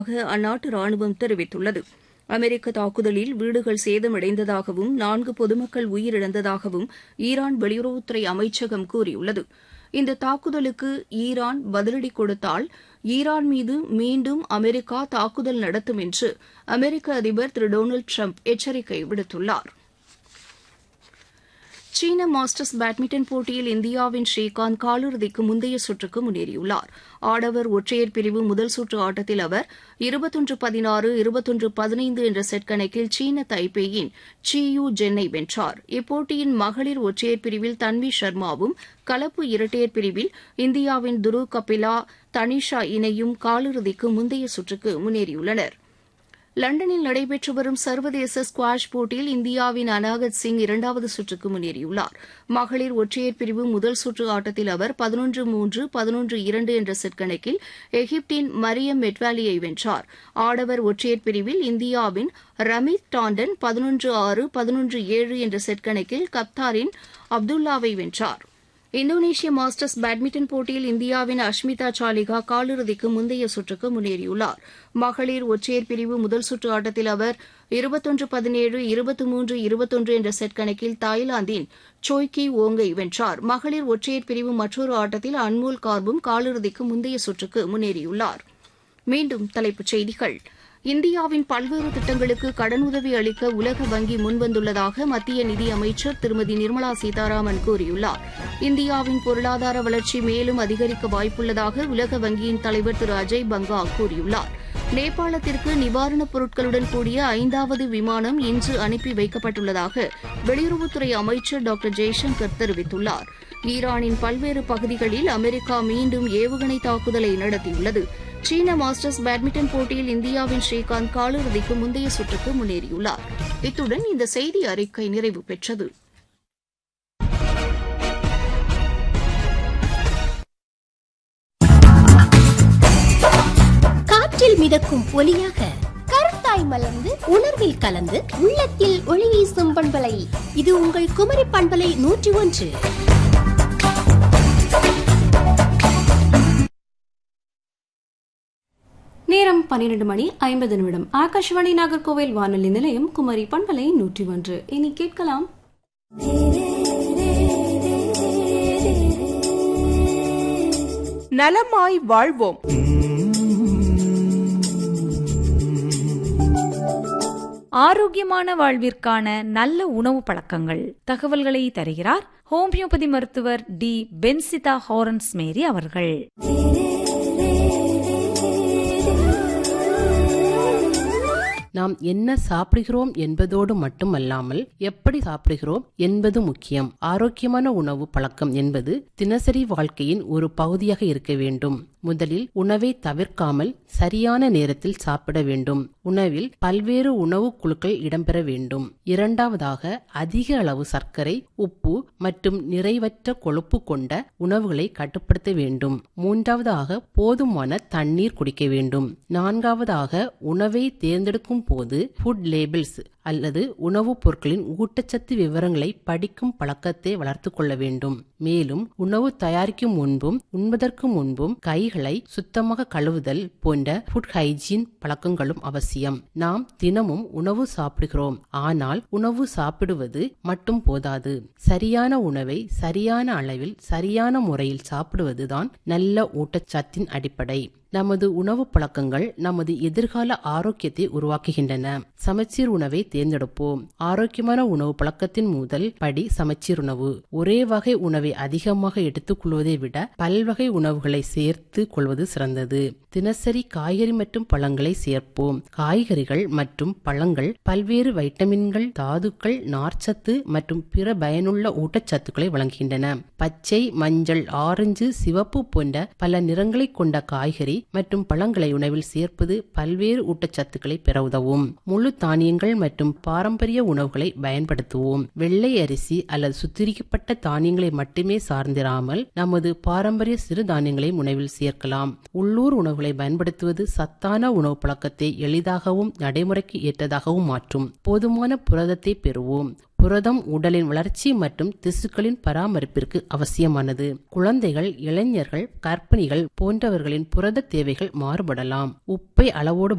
அந்நாட்டு ராணுவம் தெரிவித்துள்ளது அமெரிக்க தாக்குதலில் வீடுகள் சேதமடைந்ததாகவும் நான்கு பொதுமக்கள் உயிரிழந்ததாகவும் ஈரான் வெளியுறவுத்துறை அமைச்சகம் கூறியுள்ளது இந்த தாக்குதலுக்கு ஈரான் பதிலடி கொடுத்தால் ஈரான் மீது மீண்டும் அமெரிக்கா தாக்குதல் நடத்தும் என்று அமெரிக்க அதிபர் திரு டொனால்டு ட்ரம்ப் எச்சரிக்கை விடுத்துள்ளார் சீன மாஸ்டர்ஸ் பேட்மிண்டன் போட்டியில் இந்தியாவின் ஸ்ரீகாந்த் காலிறுதிக்கு முந்தைய சுற்றுக்கு முன்னேறியுள்ளார் ஆடவர் ஒற்றையர் பிரிவு முதல் சுற்று ஆட்டத்தில் அவர் இருபத்தொன்று பதினாறு இருபத்தொன்று பதினைந்து என்ற செட் கணக்கில் சீன தைப்பேயின் சி யூ ஜென்னை வென்றார் இப்போட்டியின் மகளிர் ஒற்றையர் பிரிவில் தன்வி சர்மாவும் கலப்பு இரட்டையர் பிரிவில் இந்தியாவின் துரு கபிலா தனிஷா இணையும் காலிறுதிக்கு முந்தைய சுற்றுக்கு முன்னேறியுள்ளனா் லண்டனில் நடைபெற்று வரும் சர்வதேச ஸ்குவாஷ் போட்டியில் இந்தியாவின் அனாகத் சிங் இரண்டாவது சுற்றுக்கு முன்னேறியுள்ளார் மகளிர் ஒற்றையர் பிரிவு முதல் சுற்று ஆட்டத்தில் அவர் பதினொன்று மூன்று பதினொன்று இரண்டு என்ற செட் கணக்கில் எகிப்தின் மரியம் மெட்வாலியை வென்றார் ஆடவர் ஒற்றையர் பிரிவில் இந்தியாவின் ரமித் டாண்டன் பதினொன்று ஆறு பதினொன்று ஏழு என்ற செட் கணக்கில் கப்தாரின் அப்துல்லாவை வென்றார் இந்தோனேஷிய மாஸ்டர்ஸ் பேட்மிண்டன் போட்டியில் இந்தியாவின் அஷ்மிதா சாலிகா காலிறுதிக்கு முந்தைய சுற்றுக்கு முன்னேறியுள்ளார் மகளிர் ஒற்றையர் பிரிவு முதல் சுற்று ஆட்டத்தில் அவர் இருபத்தொன்று பதினேழு இருபத்தி மூன்று இருபத்தொன்று என்ற செட் கணக்கில் தாய்லாந்தின் சோய்கி ஓங்கை வென்றார் மகளிர் ஒற்றையர் பிரிவு மற்றொரு ஆட்டத்தில் அன்மோல் கார்பும் காலிறுதிக்கு முந்தைய சுற்றுக்கு முன்னேறியுள்ளார் மீண்டும் தலைப்புச் செய்திகள் இந்தியாவின் பல்வேறு திட்டங்களுக்கு கடனுதவி அளிக்க உலக வங்கி முன்வந்துள்ளதாக மத்திய நிதியமைச்சர் திருமதி நிர்மலா சீதாராமன் கூறியுள்ளார் இந்தியாவின் பொருளாதார வளர்ச்சி மேலும் அதிகரிக்க வாய்ப்புள்ளதாக உலக வங்கியின் தலைவர் திரு அஜய் பங்கா கூறியுள்ளார் நேபாளத்திற்கு நிவாரணப் பொருட்களுடன் கூடிய ஐந்தாவது விமானம் இன்று அனுப்பி வைக்கப்பட்டுள்ளதாக வெளியுறவுத்துறை அமைச்சர் டாக்டர் ஜெய்சங்கர் தெரிவித்துள்ளார் ஈரானின் பல்வேறு பகுதிகளில் அமெரிக்கா மீண்டும் ஏவுகணை தாக்குதலை நடத்தியுள்ளது சீன மாஸ்டர்ஸ் பேட்மிண்டன் போட்டியில் இந்தியாவின் ஸ்ரீகாந்த் காலிறுதிக்கு முந்தைய சுற்றுக்கு முன்னேறியுள்ளார் இத்துடன் இந்த செய்தி அறிக்கை நிறைவு பெற்றது காற்றில் மிதக்கும் ஒலியாக கருத்தாய் மலர்ந்து உணர்வில் கலந்து உள்ளத்தில் ஒளி வீசும் பண்பலை இது உங்கள் குமரி பண்பலை நூற்றி ஒன்று நேரம் பன்னிரண்டு மணி ஐம்பது நிமிடம் ஆகாஷ்வாணி நாகர்கோவில் வானொலி நிலையம் குமரி பண்பலை நூற்றி ஒன்று இனி கேட்கலாம் நலமாய் வாழ்வோம் ஆரோக்கியமான வாழ்விற்கான நல்ல உணவு பழக்கங்கள் தகவல்களை தருகிறார் ஹோமியோபதி மருத்துவர் டி பென்சிதா ஹாரன்ஸ் மேரி அவர்கள் நாம் என்ன சாப்பிடுகிறோம் என்பதோடு மட்டுமல்லாமல் எப்படி சாப்பிடுகிறோம் என்பது முக்கியம் ஆரோக்கியமான உணவு பழக்கம் என்பது தினசரி வாழ்க்கையின் ஒரு பகுதியாக இருக்க வேண்டும் முதலில் உணவை தவிர்க்காமல் சரியான நேரத்தில் சாப்பிட வேண்டும் உணவில் பல்வேறு உணவு குழுக்கள் இடம்பெற வேண்டும் இரண்டாவதாக அதிக அளவு சர்க்கரை உப்பு மற்றும் நிறைவற்ற கொழுப்பு கொண்ட உணவுகளை கட்டுப்படுத்த வேண்டும் மூன்றாவதாக போதுமான தண்ணீர் குடிக்க வேண்டும் நான்காவதாக உணவை தேர்ந்தெடுக்கும் போது ஃபுட் லேபிள்ஸ் அல்லது உணவுப் பொருட்களின் ஊட்டச்சத்து விவரங்களை படிக்கும் பழக்கத்தை வளர்த்து கொள்ள வேண்டும் மேலும் உணவு தயாரிக்கும் முன்பும் உண்பதற்கு முன்பும் கைகளை சுத்தமாக கழுவுதல் போன்ற ஃபுட் ஹைஜீன் பழக்கங்களும் அவசியம் நாம் தினமும் உணவு சாப்பிடுகிறோம் ஆனால் உணவு சாப்பிடுவது மட்டும் போதாது சரியான உணவை சரியான அளவில் சரியான முறையில் சாப்பிடுவதுதான் நல்ல ஊட்டச்சத்தின் அடிப்படை நமது உணவு பழக்கங்கள் நமது எதிர்கால ஆரோக்கியத்தை உருவாக்குகின்றன சமச்சீர் உணவை தேர்ந்தெடுப்போம் ஆரோக்கியமான உணவு பழக்கத்தின் முதல் படி சமச்சீர் உணவு ஒரே வகை உணவை அதிகமாக எடுத்துக்கொள்வதை விட பல்வகை உணவுகளை சேர்த்து கொள்வது சிறந்தது தினசரி காய்கறி மற்றும் பழங்களை சேர்ப்போம் காய்கறிகள் மற்றும் பழங்கள் பல்வேறு வைட்டமின்கள் தாதுக்கள் நார்ச்சத்து மற்றும் பிற பயனுள்ள ஊட்டச்சத்துக்களை வழங்குகின்றன பச்சை மஞ்சள் ஆரஞ்சு சிவப்பு போன்ற பல நிறங்களை கொண்ட காய்கறி மற்றும் பழங்களை உணவில் சேர்ப்பது பல்வேறு ஊட்டச்சத்துக்களை பெற உதவும் முழு தானியங்கள் மற்றும் பாரம்பரிய உணவுகளை பயன்படுத்துவோம் வெள்ளை அரிசி அல்லது சுத்திரிக்கப்பட்ட தானியங்களை மட்டுமே சார்ந்திராமல் நமது பாரம்பரிய சிறு தானியங்களை உணவில் சேர்க்கலாம் உள்ளூர் உணவுகளை பயன்படுத்துவது சத்தான உணவு பழக்கத்தை எளிதாகவும் நடைமுறைக்கு ஏற்றதாகவும் மாற்றும் போதுமான புரதத்தை பெறுவோம் புரதம் உடலின் வளர்ச்சி மற்றும் திசுக்களின் பராமரிப்பிற்கு அவசியமானது குழந்தைகள் இளைஞர்கள் கர்ப்பிணிகள் போன்றவர்களின் புரத தேவைகள் மாறுபடலாம் உப்பை அளவோடு